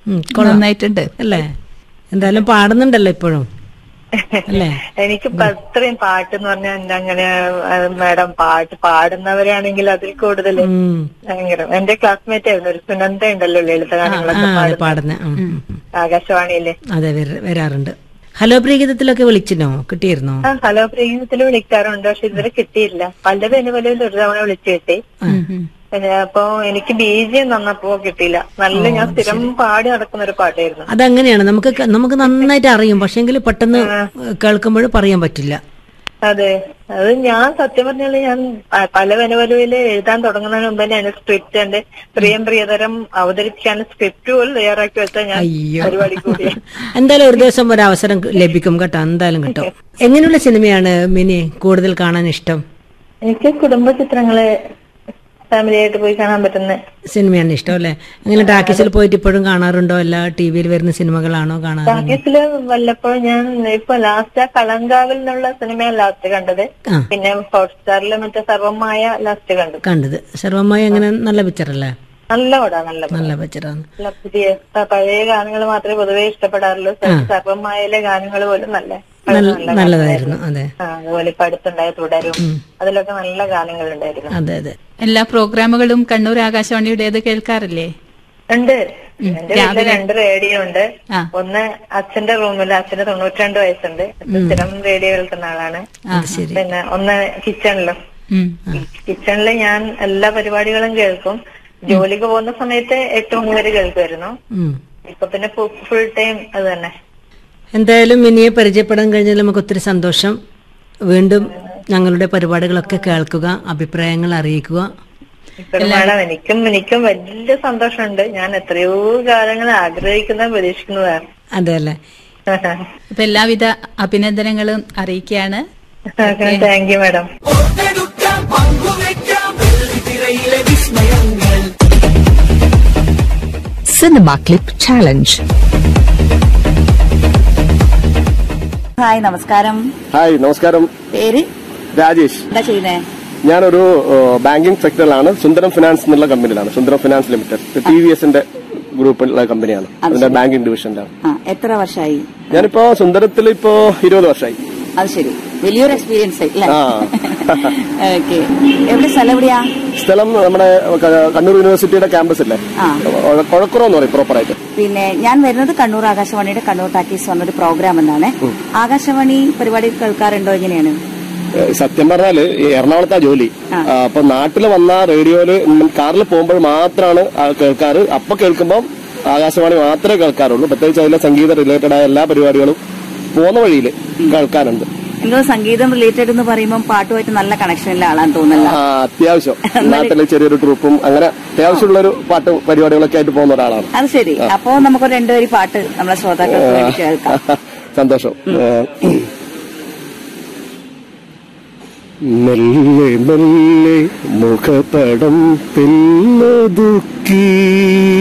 ഉം, കൊള്ളാം. നന്നായിട്ടുണ്ട് അല്ലേ എന്തായാലും പാടുന്നുണ്ടല്ലോ ഇപ്പോഴും അല്ലേ എനിക്ക് അത്രയും പാട്ട് എന്ന് പറഞ്ഞാൽ എന്താ അങ്ങനെ മാഡം പാട്ട് പാടുന്നവരാണെങ്കിൽ അതിൽ കൂടുതൽ ഉം. ഭയങ്കര എന്റെ ക്ലാസ്മേറ്റ് ആയിരുന്നു ഒരു സുനന്ദ ഉണ്ടല്ലോ ആ ലളിതഗാനങ്ങളൊക്കെ അതെ പാടുന്ന പാടുന്ന ഉം, ഉം, ഉം. ആകാശവാണിയിലെ അതെ വര- വരാറുണ്ട് ഹലോ പ്രീഗീതത്തിലൊക്കെ വിളിച്ചിനോ കിട്ടിയിരുന്നോ ആ ഹലോ പ്രീമിയത്തിൽ വിളിക്കാറുണ്ട് പക്ഷെ ഇതുവരെ കിട്ടിയില്ല പല പലവിൽ ഒരു തവണ വിളിച്ചു കിട്ടി പിന്നെ അപ്പൊ എനിക്ക് ബീജിയം തന്നപ്പോ കിട്ടിയില്ല നല്ല ഞാൻ സ്ഥിരം പാടി നടക്കുന്ന ഒരു പാട്ടായിരുന്നു അതങ്ങനെയാണ് നമുക്ക് ക- നമുക്ക് നന്നായിട്ട് അറിയും പക്ഷെങ്കിൽ പെട്ടെന്ന് കേൾക്കുമ്പോൾ പറയാൻ പറ്റില്ല അതെ അത് ഞാൻ സത്യം പറഞ്ഞാല് ഞാൻ പ- പല വനവലുവില് എഴുതാൻ തുടങ്ങുന്നതിന് മുമ്പ് തന്നെ അതിന്റെ സ്ക്രിപ്റ്റ് എന്റെ പ്രിയം പ്രിയതരം അവതരിപ്പിക്കാൻ സ്ക്രിപ്റ്റ് പോലും തയ്യാറാക്കി വെച്ചാൽ ഞാൻ അയ്യോ പരിപാടി കൂടിയ എന്തായാലും ഒരു ദിവസം ഒരു അവസരം ലഭിക്കും കേട്ടോ എന്തായാലും കിട്ടും എങ്ങനെയുള്ള സിനിമയാണ് മിനി കൂടുതൽ കാണാൻ ഇഷ്ടം എനിക്ക് കുടുംബ ചിത്രങ്ങള് ഫാമിലി ആയിട്ട് പോയി കാണാൻ പറ്റുന്ന സിനിമയാണ് ഇഷ്ടം അല്ലെ അങ്ങനെ ടാക്കീസിൽ പോയിട്ട് ഇപ്പോഴും കാണാറുണ്ടോ അല്ല ടി വിയിൽ വരുന്ന സിനിമകളാണോ കാണാറുണ്ടോ ടാക്കീസില് വല്ലപ്പോഴും ഞാൻ ഇപ്പൊ ലാസ്റ്റ് ആ കളങ്കാവിൽ എന്നുള്ള സിനിമയാണ് ലാസ്റ്റ് കണ്ടത് ആ. പിന്നെ ഹോട്ട്സ്റ്റാറിൽ മറ്റേ സർവമായ ലാസ്റ്റ് കണ്ടു കണ്ടത് സർവമായി അങ്ങനെ നല്ല പിക്ചറല്ലേ നല്ല പടാ നല്ല പടം. നല്ല പിക്ചറാണ് നല്ല പുതിയ പ- പഴയ ഗാനങ്ങൾ മാത്രമേ പൊതുവെ ഇഷ്ടപ്പെടാറുള്ളൂ സർവമായയിലെ ഗാനങ്ങൾ പോലും നല്ല നല്ല നല്ലതായിരുന്നു അതെ ആ, അതുപോലെ ഇപ്പൊ അടുത്തുണ്ടായ തുടരും അതിലൊക്കെ നല്ല ഗാനങ്ങൾ ഉണ്ടായിരുന്നു അതെ അതെ എല്ലാ പ്രോഗ്രാമുകളും കണ്ണൂർ ആകാശവാണിയുടേത് കേൾക്കാറില്ലേ ഉണ്ട് എന്റെ വീട്ടില് രണ്ട് റേഡിയോ ഉണ്ട് ആ. ഒന്ന് അച്ഛന്റെ റൂമിൽ അച്ഛന് തൊണ്ണൂറ്റിരണ്ട് വയസ്സുണ്ട് അച്ഛൻ സ്ഥിരം റേഡിയോ കേൾക്കുന്ന ആളാണ് അത് ശരി പിന്നെ ഒന്ന് കിച്ചണിലും ഉം. കിച്ചണില് ഞാൻ എല്ലാ പരിപാടികളും കേൾക്കും ജോലിക്ക് പോകുന്ന സമയത്ത് എട്ട് മണി വരെ കേൾക്കുമായിരുന്നു ഉം. ഇപ്പൊ പിന്നെ ഫുൾ ടൈം അത് തന്നെ എന്തായാലും മിനിയെ പരിചയപ്പെടാൻ കഴിഞ്ഞാൽ നമുക്ക് ഒത്തിരി സന്തോഷം വീണ്ടും ഞങ്ങളുടെ പരിപാടികളൊക്കെ കേൾക്കുക അഭിപ്രായങ്ങൾ അറിയിക്കുക ഇപ്പോഴും മാഡം എനിക്കും എനിക്കും വലിയ സന്തോഷമുണ്ട് ഞാൻ എത്രയോ കാലങ്ങൾ ആഗ്രഹിക്കുന്ന പ്രതീക്ഷിക്കുന്നതാണ് അതെ അല്ലേ അപ്പൊ എല്ലാവിധ അഭിനന്ദനങ്ങളും അറിയിക്കുകയാണ് thank you madam Cinema Clip Challenge. Hi നമസ്കാരം ഹായ് നമസ്കാരം പേര് രാജേഷ് എന്താ ചെയ്യുന്നേ ഞാനൊരു ബാങ്കിംഗ് സെക്ടറിലാണ് സുന്ദരം ഫിനാൻസ് എന്നുള്ള കമ്പനിയിലാണ് Sundaram finance limited T V എസിന്റെ ഗ്രൂപ്പിലുള്ള കമ്പനിയാണ് അതിന്റെ ബാങ്കിംഗ് ഡിവിഷനിലാണ് ആ എത്ര വർഷമായി ഞാനിപ്പോ സുന്ദരത്തിൽ ഇപ്പോ ഇരുപത് വർഷമായി അത് ശരി വലിയൊരു എക്സ്പീരിയൻസ് അല്ലേ ആ. ഓക്കെ എവിടെ സ്ഥലം എവിടെയാ സ്ഥലം നമ്മുടെ ക- കണ്ണൂർ യൂണിവേഴ്സിറ്റിയുടെ ക്യാമ്പസ് ഇല്ലേ ആ. കൊഴക്കുറം എന്ന് പറയും പ്രോപ്പറായിട്ട് പിന്നെ ഞാൻ വരുന്നത് കണ്ണൂർ ആകാശവാണിയുടെ കണ്ണൂർ ടാക്കീസ് പറഞ്ഞൊരു പ്രോഗ്രാം എന്നാണ് ആകാശവാണി പരിപാടി കേൾക്കാറുണ്ടോ എങ്ങനെയാണ് ഏഹ് സത്യം പറഞ്ഞാല് ഈ എറണാകുളത്താ ജോലി ആ. ആ, അപ്പൊ നാട്ടിൽ വന്ന റേഡിയോയില് കാറിൽ പോകുമ്പോൾ മാത്രമാണ് ആ കേൾക്കാറ് അപ്പൊ കേൾക്കുമ്പോൾ ആകാശവാണി മാത്രമേ കേൾക്കാറുള്ളൂ പ്രത്യേകിച്ച് അതിലെ സംഗീത റിലേറ്റഡ് ആയ എല്ലാ പരിപാടികളും പോകുന്ന വഴിയിൽ കേൾക്കാറുണ്ട് നിങ്ങൾ സംഗീതം റിലേറ്റഡ് എന്ന് പറയുമ്പോൾ പാട്ടുമായിട്ട് നല്ല കണക്ഷനുള്ള ആളാന്ന് തോന്നുന്നല്ലോ ആ അത്യാവശ്യം നാട്ടിലെ ചെറിയൊരു ട്രൂപ്പും അങ്ങനെ അത്യാവശ്യമുള്ള ഒരു പാട്ട് പരിപാടികളൊക്കെ ആയിട്ട് പോകുന്ന ഒരാളാണ് അത് ശരി അപ്പോ നമുക്ക് രണ്ടുപേരി പാട്ട് നമ്മളെ ശ്രോതാക്കൾക്ക് വേണ്ടി കേൾക്കാം സന്തോഷം ഏഹ് മെല്ലെ മെല്ലെ മുഖപടം പിന്നൊതുക്കി